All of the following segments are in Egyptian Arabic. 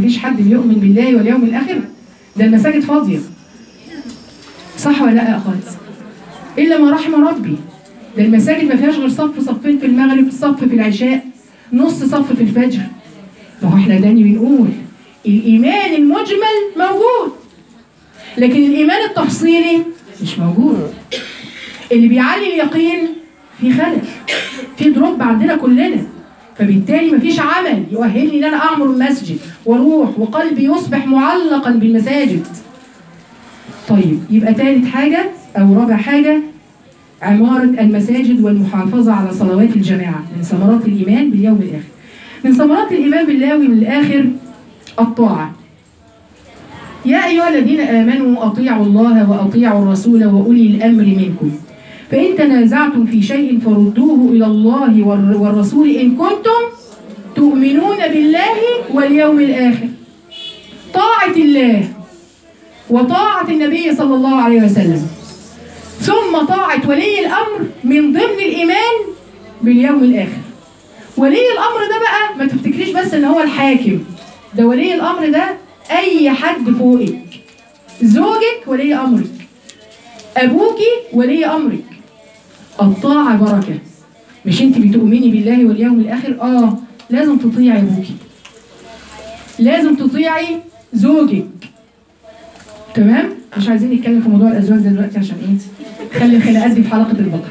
مفيش حد بيؤمن بالله واليوم الاخر ده المساجد فاضيه صح ولا لا يا اخوات الا ما رحم ربي ده المساجد ما فيهاش غير صف صفين في المغرب صف في العشاء نص صف في الفجر ما هو احنا داني بنقول الايمان المجمل موجود لكن الايمان التفصيلي مش موجود اللي بيعلي اليقين في خلل في دروب عندنا كلنا فبالتالي مفيش عمل يؤهلني ان انا اعمر المسجد واروح وقلبي يصبح معلقا بالمساجد طيب يبقى ثالث حاجه او رابع حاجه عمارة المساجد والمحافظة على صلوات الجماعة من ثمرات الإيمان باليوم الآخر من ثمرات الإيمان باليوم الآخر الطاعة يا أيها الذين آمنوا أطيعوا الله وأطيعوا الرسول وأولي الأمر منكم فإن تنازعتم في شيء فردوه إلى الله والر- والرسول إن كنتم تؤمنون بالله واليوم الآخر طاعة الله وطاعة النبي صلى الله عليه وسلم ثم طاعة ولي الأمر من ضمن الإيمان باليوم الآخر ولي الأمر ده بقى ما تفتكريش بس إن هو الحاكم ده ولي الأمر ده أي حد فوقك زوجك ولي أمرك أبوكي ولي أمرك الطاعة بركة مش أنت بتؤمني بالله واليوم الآخر آه لازم تطيعي أبوكي لازم تطيعي زوجك تمام مش عايزين نتكلم في موضوع الازواج ده دلوقتي عشان ايه خلي الخناقات دي في حلقه البقره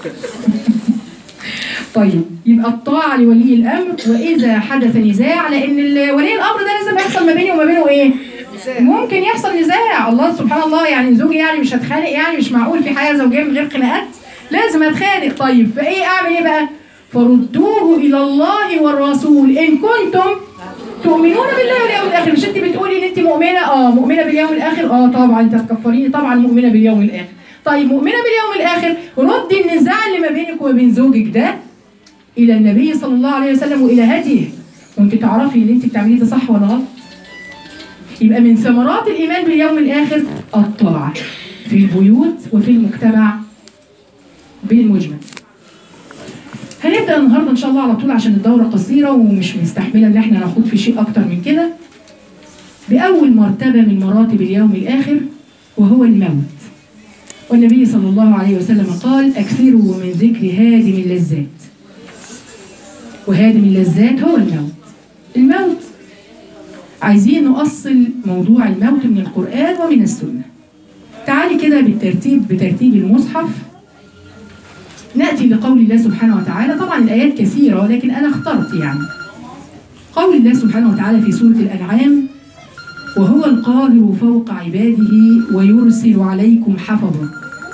طيب يبقى الطاعه لولي الامر واذا حدث نزاع لان ال- ولي الامر ده لازم يحصل ما بيني وما بينه ايه ممكن يحصل نزاع الله سبحان الله يعني زوجي يعني مش هتخانق يعني مش معقول في حياه زوجيه من غير خناقات لازم اتخانق طيب فايه اعمل ايه بقى فردوه الى الله والرسول ان كنتم تؤمنون بالله واليوم الاخر مش انت بتقولي ان انت مؤمنه اه مؤمنه باليوم الاخر اه طبعا انت هتكفريني طبعا مؤمنه باليوم الاخر طيب مؤمنه باليوم الاخر ردي النزاع اللي ما بينك وما بين زوجك ده الى النبي صلى الله عليه وسلم والى هديه وانت تعرفي اللي انت بتعمليه ده صح ولا غلط يبقى من ثمرات الايمان باليوم الاخر الطاعه في البيوت وفي المجتمع بالمجمل هنبدا النهارده ان شاء الله على طول عشان الدوره قصيره ومش مستحمله ان احنا ناخد في شيء اكتر من كده باول مرتبه من مراتب اليوم الاخر وهو الموت والنبي صلى الله عليه وسلم قال اكثروا من ذكر هادم اللذات وهادم اللذات هو الموت الموت عايزين نؤصل موضوع الموت من القران ومن السنه تعالي كده بالترتيب بترتيب المصحف نأتي لقول الله سبحانه وتعالى طبعا الآيات كثيرة ولكن أنا اخترت يعني قول الله سبحانه وتعالى في سورة الأنعام وهو القاهر فوق عباده ويرسل عليكم حفظا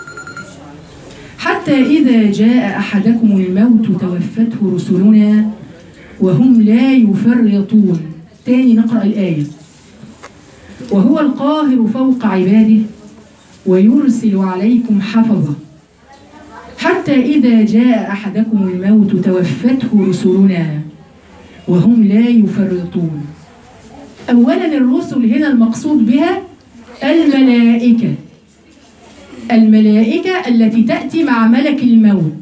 حتى إذا جاء أحدكم الموت توفته رسلنا وهم لا يفرطون تاني نقرأ الآية وهو القاهر فوق عباده ويرسل عليكم حفظا حتى إذا جاء أحدكم الموت توفته رسلنا وهم لا يفرطون أولا الرسل هنا المقصود بها الملائكة الملائكة التي تأتي مع ملك الموت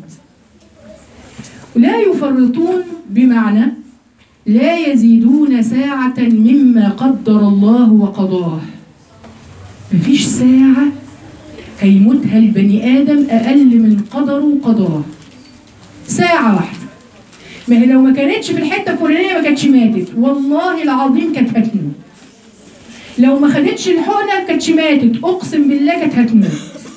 لا يفرطون بمعنى لا يزيدون ساعة مما قدر الله وقضاه مفيش ساعة هيموتها البني آدم أقل من قدره وقضاه ساعة واحدة ما هي لو ما كانتش في الحتة الفلانية ما كانتش ماتت والله العظيم كانت هتموت لو ما خدتش الحقنة ما كانتش ماتت أقسم بالله كانت هتموت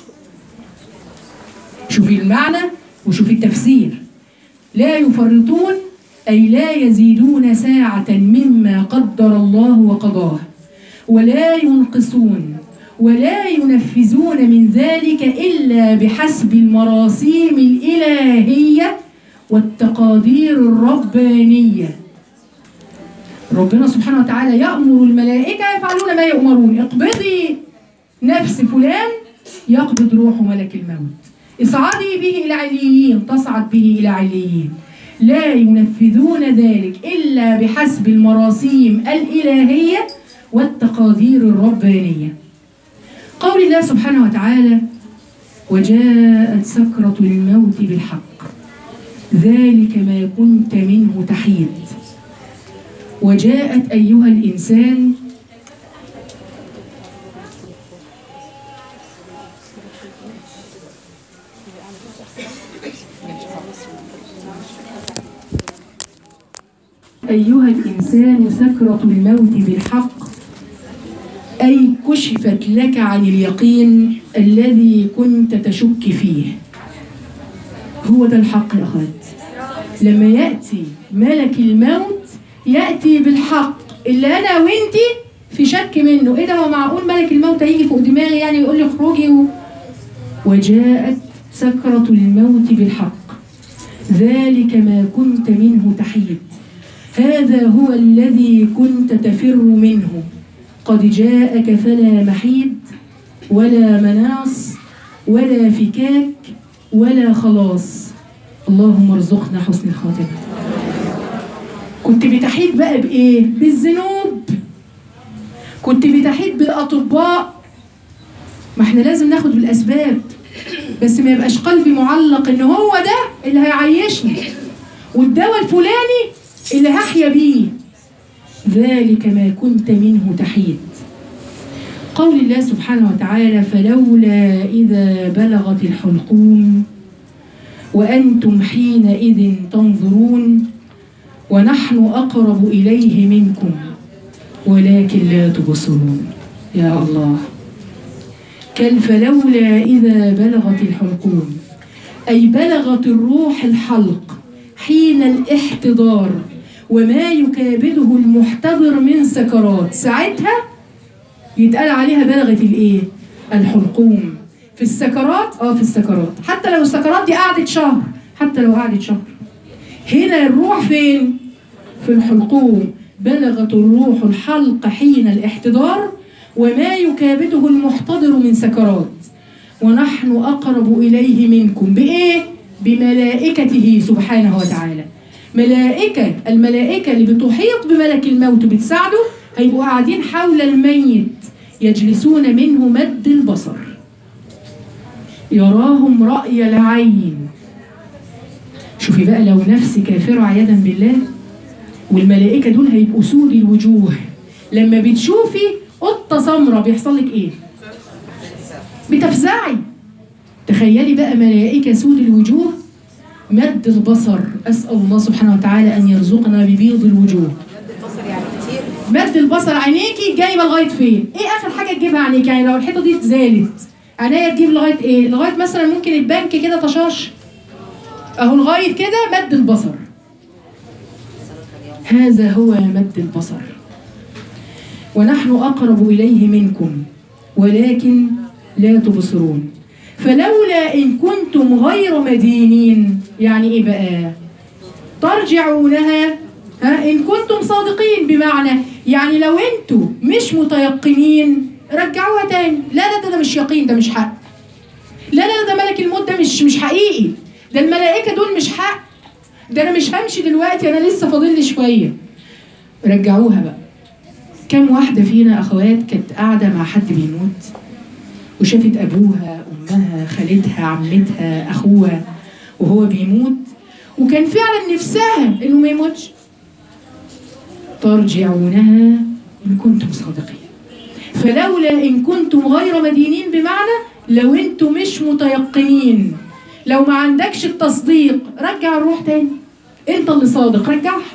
شوفي المعنى وشوفي التفسير لا يفرطون أي لا يزيدون ساعة مما قدر الله وقضاه ولا ينقصون ولا ينفذون من ذلك إلا بحسب المراسيم الإلهية والتقادير الربانية ربنا سبحانه وتعالى يأمر الملائكة يفعلون ما يؤمرون اقبضي نفس فلان يقبض روح ملك الموت اصعدي به إلى عليين تصعد به إلى عليين لا ينفذون ذلك إلا بحسب المراسيم الإلهية والتقادير الربانية قول الله سبحانه وتعالى وجاءت سكرة الموت بالحق ذلك ما كنت منه تحيد وجاءت أيها الإنسان أيها الإنسان سكرة الموت بالحق أي كشفت لك عن اليقين الذي كنت تشك فيه هو ده الحق يا أخوات لما يأتي ملك الموت يأتي بالحق اللي أنا وإنتي في شك منه إيه ده هو معقول ملك الموت هيجي فوق دماغي يعني يقول لي اخرجي و... وجاءت سكرة الموت بالحق ذلك ما كنت منه تحيد هذا هو الذي كنت تفر منه قد جاءك فلا محيد ولا مناص ولا فكاك ولا خلاص اللهم ارزقنا حسن الخاتمة كنت بتحيد بقى بإيه؟ بالذنوب كنت بتحيد بالأطباء ما احنا لازم ناخد بالأسباب بس ما يبقاش قلبي معلق ان هو ده اللي هيعيشني والدواء الفلاني اللي هحيا بيه ذلك ما كنت منه تحيد قول الله سبحانه وتعالى فلولا إذا بلغت الحلقوم وأنتم حينئذ تنظرون ونحن أقرب إليه منكم ولكن لا تبصرون يا الله كل فلولا إذا بلغت الحلقوم أي بلغت الروح الحلق حين الاحتضار وما يكابده المحتضر من سكرات ساعتها يتقال عليها بلغت الايه الحلقوم في السكرات اه في السكرات حتى لو السكرات دي قعدت شهر حتى لو قعدت شهر هنا الروح فين في الحلقوم بلغت الروح الحلق حين الاحتضار وما يكابده المحتضر من سكرات ونحن أقرب إليه منكم بإيه؟ بملائكته سبحانه وتعالى ملائكة الملائكة اللي بتحيط بملك الموت بتساعده هيبقوا قاعدين حول الميت يجلسون منه مد البصر يراهم رأي العين شوفي بقى لو نفس كافرة عياذا بالله والملائكة دول هيبقوا سود الوجوه لما بتشوفي قطة سمراء بيحصل لك ايه؟ بتفزعي تخيلي بقى ملائكة سود الوجوه مد البصر أسأل الله سبحانه وتعالى أن يرزقنا ببيض الوجوه البصر يعني كتير مد البصر عينيكي جايبه لغايه فين؟ ايه اخر حاجه تجيبها عينيك؟ يعني لو الحيطه دي اتزالت عينيا تجيب لغايه ايه؟ لغايه مثلا ممكن البنك كده طشاش اهو لغايه كده مد البصر هذا هو مد البصر ونحن اقرب اليه منكم ولكن لا تبصرون فلولا ان كنتم غير مدينين يعني ايه بقى؟ ترجعونها ها ان كنتم صادقين بمعنى يعني لو انتوا مش متيقنين رجعوها تاني لا لا ده, ده مش يقين ده مش حق لا لا ده ملك الموت ده مش مش حقيقي ده الملائكه دول مش حق ده انا مش همشي دلوقتي انا لسه فاضل لي شويه رجعوها بقى كم واحده فينا اخوات كانت قاعده مع حد بيموت وشافت ابوها امها خالتها عمتها اخوها وهو بيموت وكان فعلا نفسها انه ما يموتش ترجعونها ان كنتم صادقين فلولا ان كنتم غير مدينين بمعنى لو انتم مش متيقنين لو ما عندكش التصديق رجع الروح تاني انت اللي صادق رجعها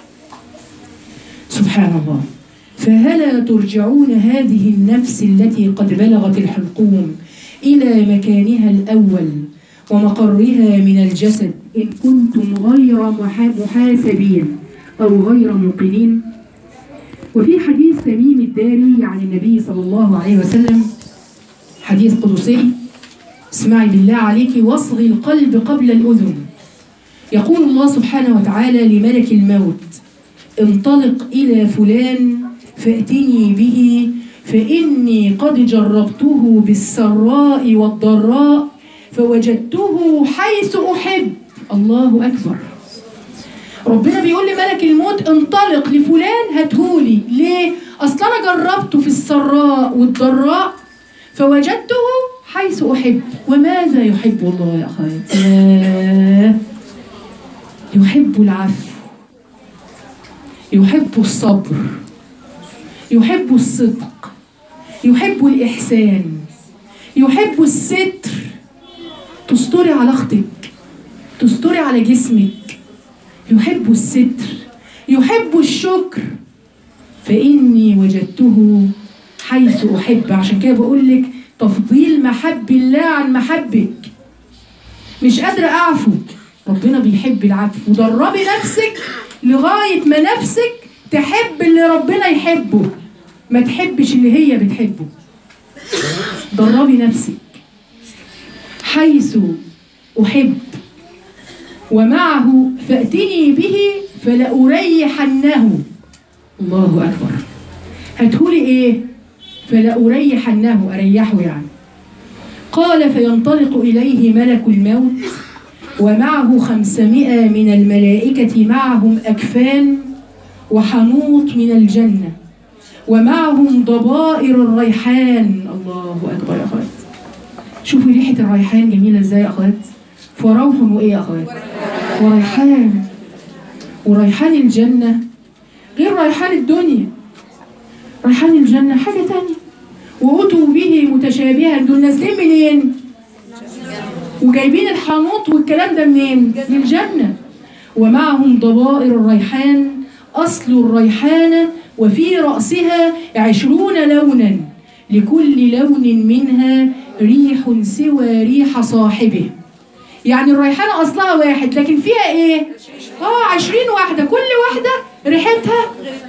سبحان الله فهلا ترجعون هذه النفس التي قد بلغت الحلقوم الى مكانها الاول ومقرها من الجسد ان كنتم غير محا- محاسبين او غير موقنين وفي حديث تميم الداري عن النبي صلى الله عليه وسلم حديث قدسي اسمعي بالله عليك واصغي القلب قبل الأذن يقول الله سبحانه وتعالى لملك الموت انطلق إلى فلان فأتني به فإني قد جربته بالسراء والضراء فوجدته حيث أحب الله أكبر ربنا بيقول لملك الموت انطلق لفلان هاتهولي ليه؟ اصل انا جربته في السراء والضراء فوجدته حيث احب وماذا يحب الله يا اخوات ياه. يحب العفو يحب الصبر يحب الصدق يحب الإحسان يحب الستر تستري على أختك تستري على جسمك يحب الستر يحب الشكر فإني وجدته حيث أحب عشان كده بقول لك تفضيل محب الله عن محبك مش قادرة أعفو ربنا بيحب العفو ودربي نفسك لغاية ما نفسك تحب اللي ربنا يحبه ما تحبش اللي هي بتحبه دربي نفسك حيث أحب ومعه فأتني به فلأريحنه الله أكبر هتقولي إيه فلأريحنه أريحه يعني قال فينطلق إليه ملك الموت ومعه خمسمائة من الملائكة معهم أكفان وحنوط من الجنة ومعهم ضبائر الريحان الله أكبر يا أخوات شوفوا ريحة الريحان جميلة إزاي يا أخوات فروح وإيه يا أخوات وريحان وريحان الجنة غير ريحان الدنيا ريحان الجنة حاجة تانية وأتوا به متشابها دول نازلين منين؟ وجايبين الحنوط والكلام ده منين؟ من الجنة ومعهم ضبائر الريحان أصل الريحانة وفي رأسها عشرون لونا لكل لون منها ريح سوى ريح صاحبه يعني الريحانة أصلها واحد لكن فيها إيه؟ آه عشرين واحدة كل واحدة ريحتها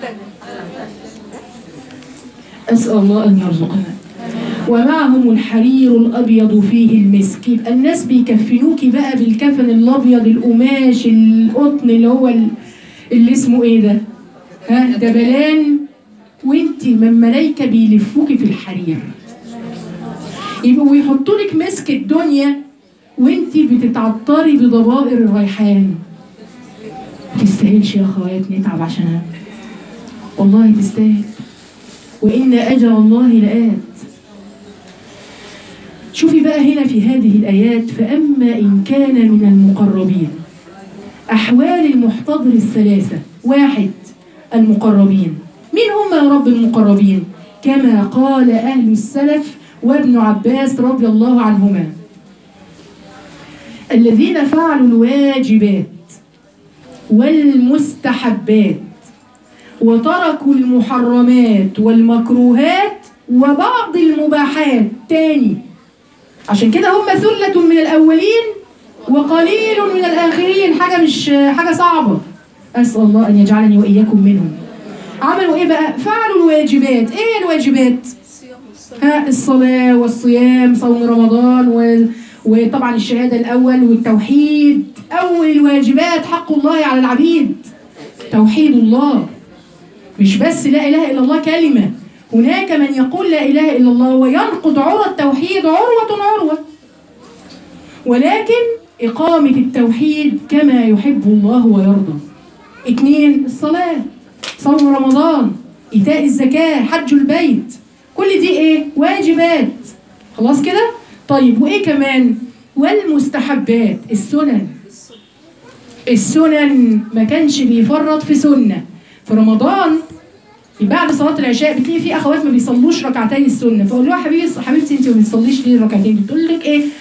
أسأل الله أن يرزقنا ومعهم الحرير الأبيض فيه المسك يبقى الناس بيكفنوكي بقى بالكفن الأبيض القماش القطن اللي هو ال- اللي اسمه إيه ده؟ ها دبلان وانت من ملايكة بيلفوكي في الحرير يبقوا يحطوا لك مسك الدنيا وانت بتتعطري بضبائر الريحان تستاهلش يا اخوات نتعب عشانها والله تستاهل وان اجل الله لآت شوفي بقى هنا في هذه الايات فاما ان كان من المقربين احوال المحتضر الثلاثه واحد المقربين مين هم يا رب المقربين كما قال اهل السلف وابن عباس رضي الله عنهما الذين فعلوا الواجبات والمستحبات وتركوا المحرمات والمكروهات وبعض المباحات تاني عشان كده هم ثلة من الأولين وقليل من الآخرين حاجة مش حاجة صعبة أسأل الله أن يجعلني وإياكم منهم عملوا إيه بقى؟ فعلوا الواجبات إيه الواجبات؟ ها الصلاة والصيام صوم رمضان و... وطبعا الشهادة الأول والتوحيد أول الواجبات حق الله على العبيد توحيد الله مش بس لا إله إلا الله كلمة هناك من يقول لا إله إلا الله وينقض عرى التوحيد عروة عروة ولكن إقامة التوحيد كما يحب الله ويرضى اتنين الصلاة صوم رمضان إيتاء الزكاة حج البيت كل دي إيه واجبات خلاص كده طيب وإيه كمان والمستحبات السنن السنن ما كانش بيفرط في سنة في رمضان بعد صلاة العشاء بتلاقي في اخوات ما بيصلوش ركعتي السنة فاقول لها حبيبي حبيبتي انت ما بتصليش ليه الركعتين بتقول لك ايه